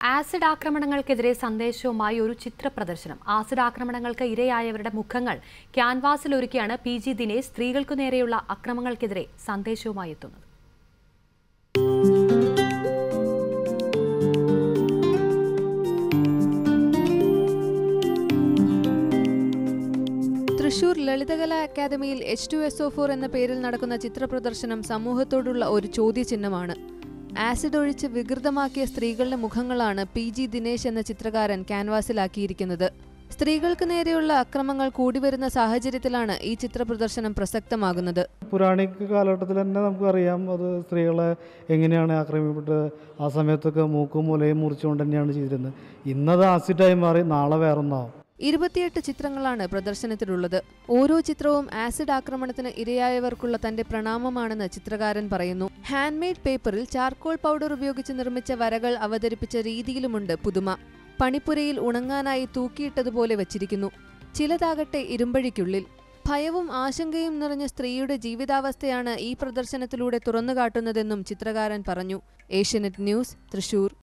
acid ആക്രമണങ്ങൾക്കെതിരെ സന്ദേശവുമായി ഒരു ചിത്ര പ്രദർശനം ആസിഡ് ആക്രമണങ്ങൾക്ക് ഇരയായവരുടെ മുഖങ്ങൾ ക്യാൻവാസിൽ ഒരുക്കിയാണ് പി ജി ദിനേശ് സ്ത്രീകൾക്കു നേരെയുള്ള അക്രമങ്ങൾക്കെതിരെ സന്ദേശവുമായി എത്തുന്നത് തൃശൂർ ലളിതകലാ അക്കാദമിയിൽ H two S O four എന്ന പേരിൽ നടക്കുന്ന ചിത്രപ്രദർശനം സമൂഹത്തോടുള്ള ഒരു ചോദ്യചിഹ്നമാണ് ആസിഡ് ഒഴിച്ച് വികൃതമാക്കിയ സ്ത്രീകളുടെ മുഖങ്ങളാണ് പി ജി ദിനേശ് എന്ന ചിത്രകാരൻ ക്യാൻവാസിലാക്കിയിരിക്കുന്നത് സ്ത്രീകൾക്ക് നേരെയുള്ള അക്രമങ്ങൾ കൂടിവരുന്ന സാഹചര്യത്തിലാണ് ഈ ചിത്രപ്രദർശനം പ്രസക്തമാകുന്നത് പുരാണിക കാലഘട്ടത്തിൽ തന്നെ നമുക്കറിയാം അത് സ്ത്രീകളെ എങ്ങനെയാണ് ആക്രമിക്കപ്പെട്ട് ആ സമയത്തൊക്കെ മൂക്കും മുലയും മുറിച്ചുകൊണ്ട് തന്നെയാണ് ചെയ്തിരുന്നത് ഇന്നത് ആസിഡായി മാറി നാളെ വേറൊന്നാവും ഇരുപത്തിയെട്ട് ചിത്രങ്ങളാണ് പ്രദർശനത്തിലുള്ളത് ഓരോ ചിത്രവും ആസിഡ് ആക്രമണത്തിന് ഇരയായവർക്കുള്ള തന്റെ പ്രണാമമാണെന്ന് ചിത്രകാരൻ പറയുന്നു ഹാൻഡ്മെയ്ഡ് പേപ്പറിൽ ചാർക്കോൾ പൗഡർ ഉപയോഗിച്ച് നിർമ്മിച്ച വരകൾ അവതരിപ്പിച്ച രീതിയിലുമുണ്ട് പുതുമ പണിപ്പുരയിൽ ഉണങ്ങാനായി തൂക്കിയിട്ടതുപോലെ വച്ചിരിക്കുന്നു ചിലതാകട്ടെ ഇരുമ്പഴിക്കുള്ളിൽ ഭയവും ആശങ്കയും നിറഞ്ഞ സ്ത്രീയുടെ ജീവിതാവസ്ഥയാണ് ഈ പ്രദർശനത്തിലൂടെ തുറന്നുകാട്ടുന്നതെന്നും ചിത്രകാരൻ പറഞ്ഞു ഏഷ്യനെറ്റ് ന്യൂസ് തൃശൂർ